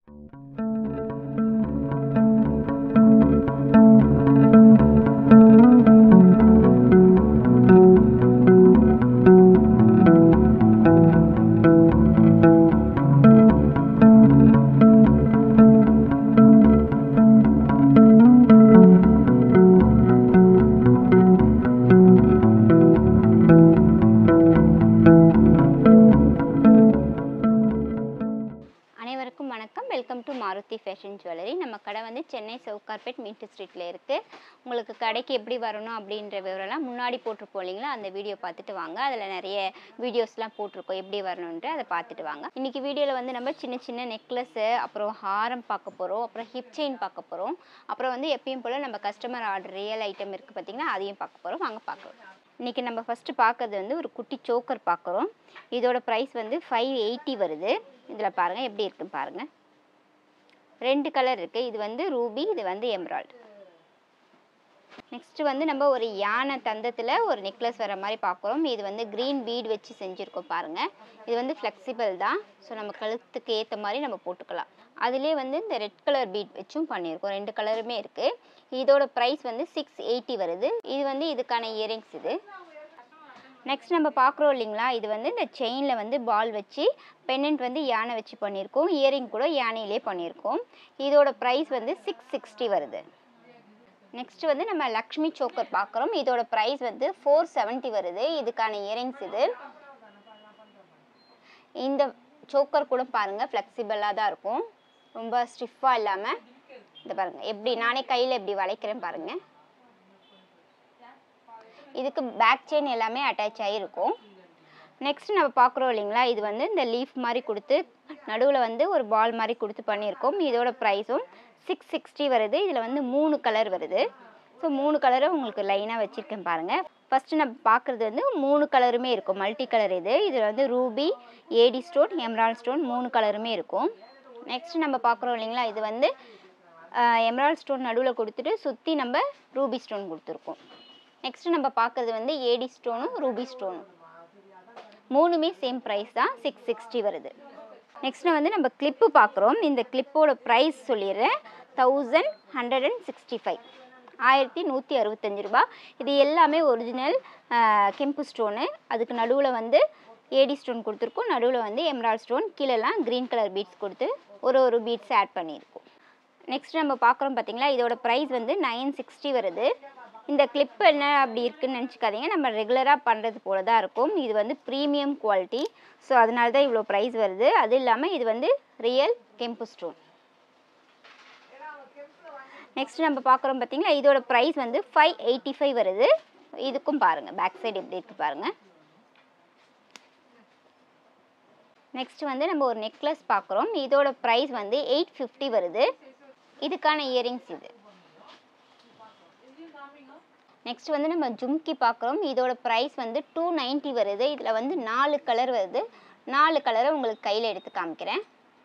welcome to Maruti fashion jewellery நம்ம கடை வந்து சென்னை சவுகார்பேட் மீட்டு ஸ்ட்ரீட்டில் இருக்குது உங்களுக்கு கடைக்கு எப்படி வரணும் அப்படின்ற விவரம்லாம் முன்னாடி போட்டிருப்போம் இல்லைங்களா அந்த வீடியோ பார்த்துட்டு வாங்க அதில் நிறைய வீடியோஸ்லாம் போட்டிருக்கோம் எப்படி வரணுன்ட்டு அதை பார்த்துட்டு வாங்க இன்றைக்கி வீடியோவில் வந்து நம்ம சின்ன சின்ன நெக்லஸ்ஸு அப்புறம் ஹாரம் பார்க்க போகிறோம் அப்புறம் ஹிப் செயின் பார்க்க போகிறோம் அப்புறம் வந்து எப்பயும் போல் நம்ம கஸ்டமர் ஆர்டர் ரியல் ஐட்டம் இருக்குது பார்த்திங்கன்னா அதையும் பார்க்க போகிறோம் வாங்க பார்க்கலாம் இன்றைக்கி நம்ம ஃபஸ்ட்டு பார்க்கறது வந்து ஒரு குட்டி சோக்கர் பார்க்குறோம் இதோட ப்ரைஸ் வந்து ஃபைவ் எயிட்டி வருது இதில் பாருங்கள் எப்படி இருக்குன்னு பாருங்கள் ரெண்டு கலர் இருக்குது இது வந்து ரூபி இது வந்து எம்ராய்டு நெக்ஸ்ட்டு வந்து நம்ம ஒரு யானை தந்தத்தில் ஒரு நெக்லஸ் வர மாதிரி பார்க்குறோம் இது வந்து க்ரீன் பீட் வச்சு செஞ்சுருக்கோம் பாருங்கள் இது வந்து ஃப்ளெக்சிபிள் தான் ஸோ நம்ம கழுத்துக்கு ஏற்ற மாதிரி நம்ம போட்டுக்கலாம் அதிலே வந்து இந்த ரெட் கலர் பீட் வச்சும் பண்ணியிருக்கோம் ரெண்டு கலருமே இருக்குது இதோட ப்ரைஸ் வந்து சிக்ஸ் எயிட்டி வருது இது வந்து இதுக்கான இயரிங்ஸ் இது நெக்ஸ்ட் நம்ம பார்க்குறோம் இல்லைங்களா இது வந்து இந்த செயினில் வந்து பால் வச்சு பெண்ணன்ட் வந்து யானை வச்சு பண்ணியிருக்கோம் இயரிங் கூட யானையிலே பண்ணியிருக்கோம் இதோட ப்ரைஸ் வந்து சிக்ஸ் சிக்ஸ்டி வருது நெக்ஸ்ட் வந்து நம்ம லக்ஷ்மி சோக்கர் பார்க்குறோம் இதோட ப்ரைஸ் வந்து ஃபோர் செவன்ட்டி வருது இதுக்கான இயரிங்ஸ் இது இந்த சோக்கர் கூட பாருங்கள் ஃப்ளெக்சிபிளாக தான் இருக்கும் ரொம்ப ஸ்டிஃபாக இல்லாமல் இந்த பாருங்கள் எப்படி நானே கையில் எப்படி வளைக்கிறேன் பாருங்கள் இதுக்கு பேக் செயின் எல்லாமே அட்டாச் ஆகிருக்கும் நெக்ஸ்ட் நம்ம பார்க்குறோம் இல்லைங்களா இது வந்து இந்த லீஃப் மாதிரி கொடுத்து நடுவில் வந்து ஒரு பால் மாதிரி கொடுத்து பண்ணியிருக்கோம் இதோட ப்ரைஸும் சிக்ஸ் சிக்ஸ்டி வருது இதில் வந்து மூணு கலர் வருது ஸோ மூணு கலரும் உங்களுக்கு லைனாக வச்சுருக்கேன் பாருங்கள் ஃபஸ்ட்டு நம்ம பார்க்குறது வந்து மூணு கலருமே இருக்கும் மல்டி கலர் இது இதில் வந்து ruby AD stone emerald stone மூணு கலருமே இருக்கும் நெக்ஸ்ட் நம்ம பார்க்குறோம் இல்லைங்களா இது வந்து எம்ராய்ட் ஸ்டோன் நடுவில் கொடுத்துட்டு சுற்றி நம்ம ரூபி ஸ்டோன் கொடுத்துருக்கோம் நெக்ஸ்ட்டு நம்ம பார்க்குறது வந்து ஏடி ஸ்டோனும் ரூபி ஸ்டோனும் மூணுமே சேம் ப்ரைஸ் தான் சிக்ஸ் சிக்ஸ்டி வருது நெக்ஸ்ட்டு வந்து நம்ம கிளிப்பு பார்க்குறோம் இந்த கிளிப்போட ப்ரைஸ் சொல்லிடுறேன் thousand hundred and sixty five ஆயிரத்தி நூற்றி அறுபத்தஞ்சு ரூபா இது எல்லாமே ஒரிஜினல் கெம்பு ஸ்டோனு அதுக்கு நடுவில் வந்து ஏடி ஸ்டோன் கொடுத்துருக்கோம் நடுவில் வந்து எம்ராய்ட் ஸ்டோன் கீழெல்லாம் க்ரீன் கலர் பீட்ஸ் கொடுத்து ஒரு ஒரு பீட்ஸ் ஆட் பண்ணியிருக்கோம் நெக்ஸ்ட் நம்ம பார்க்குறோம் பார்த்தீங்களா இதோட ப்ரைஸ் வந்து நைன் சிக்ஸ்டி வருது இந்த கிளிப் என்ன அப்படி இருக்குன்னு நினச்சிக்காதீங்க நம்ம ரெகுலராக பண்ணுறது போல தான் இருக்கும் இது வந்து ப்ரீமியம் குவாலிட்டி ஸோ அதனால தான் இவ்வளோ ப்ரைஸ் வருது அது இல்லாமல் இது வந்து ரியல் கெம்பு ஸ்டோன் நெக்ஸ்ட் நம்ம பார்க்குறோம் பார்த்தீங்களா இதோட ப்ரைஸ் வந்து ஃபைவ் எயிட்டி ஃபைவ் வருது இதுக்கும் பாருங்கள் பேக் சைடு எப்படி இருக்குது பாருங்கள் நெக்ஸ்ட் வந்து நம்ம ஒரு நெக்லஸ் பார்க்குறோம் இதோட ப்ரைஸ் வந்து எயிட் ஃபிஃப்டி வருது இதுக்கான இயரிங்ஸ் இது நெக்ஸ்ட் வந்து நம்ம ஜும்கி பார்க்குறோம் இதோட ப்ரைஸ் வந்து டூ நைன்ட்டி வருது இதில் வந்து நாலு கலர் வருது நாலு கலரை உங்களுக்கு கையில் எடுத்து காமிக்கிறேன்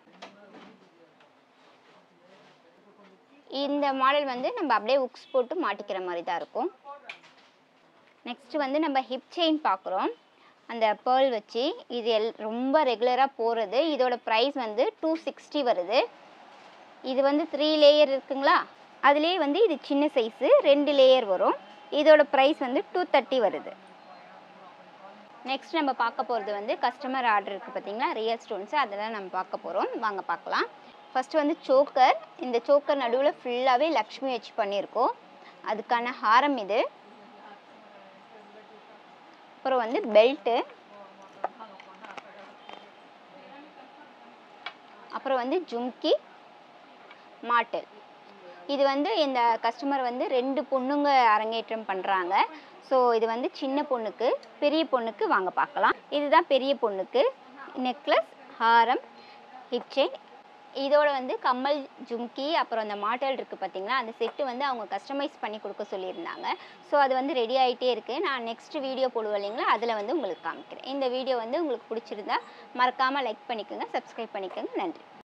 இந்த மாடல் வந்து நம்ம அப்படியே உக்ஸ் போட்டு மாட்டிக்கிற மாதிரி தான் இருக்கும் நெக்ஸ்ட் வந்து நம்ம ஹிப் செயின் பார்க்குறோம் அந்த பேர்ல் வச்சு இது எல் ரொம்ப ரெகுலராக போகிறது இதோட ப்ரைஸ் வந்து டூ சிக்ஸ்டி வருது இது வந்து த்ரீ லேயர் இருக்குங்களா அதுலேயே வந்து இது சின்ன சைஸு ரெண்டு லேயர் வரும் இதோட ப்ரைஸ் வந்து டூ தேர்ட்டி வருது நெக்ஸ்ட் நம்ம பார்க்க போகிறது வந்து கஸ்டமர் ஆர்டர் இருக்குது பார்த்தீங்களா ரியல் ஸ்டோன்ஸு அதெல்லாம் நம்ம பார்க்க போகிறோம் வாங்க பார்க்கலாம் ஃபஸ்ட்டு வந்து சோக்கர் இந்த சோக்கர் நடுவில் ஃபுல்லாகவே லக்ஷ்மி வச்சு பண்ணியிருக்கோம் அதுக்கான ஹாரம் இது அப்புறம் வந்து பெல்ட்டு அப்புறம் வந்து ஜும்கி மாட்டல் இது வந்து இந்த கஸ்டமர் வந்து ரெண்டு பொண்ணுங்க அரங்கேற்றம் பண்ணுறாங்க ஸோ இது வந்து சின்ன பொண்ணுக்கு பெரிய பொண்ணுக்கு வாங்க பார்க்கலாம் இதுதான் பெரிய பொண்ணுக்கு நெக்லஸ் ஹாரம் ஹிப் செயின் இதோட வந்து கம்மல் ஜும்கி அப்புறம் அந்த மாட்டல் இருக்குது பார்த்தீங்களா அந்த செட்டு வந்து அவங்க கஸ்டமைஸ் பண்ணி கொடுக்க சொல்லியிருந்தாங்க ஸோ அது வந்து ரெடி ஆகிட்டே இருக்குது நான் நெக்ஸ்ட் வீடியோ போடுவேன் இல்லைங்களா அதில் வந்து உங்களுக்கு காமிக்கிறேன் இந்த வீடியோ வந்து உங்களுக்கு பிடிச்சிருந்தா மறக்காமல் லைக் பண்ணிக்கோங்க சப்ஸ்கிரைப் பண்ணிக்கோங்க நன்றி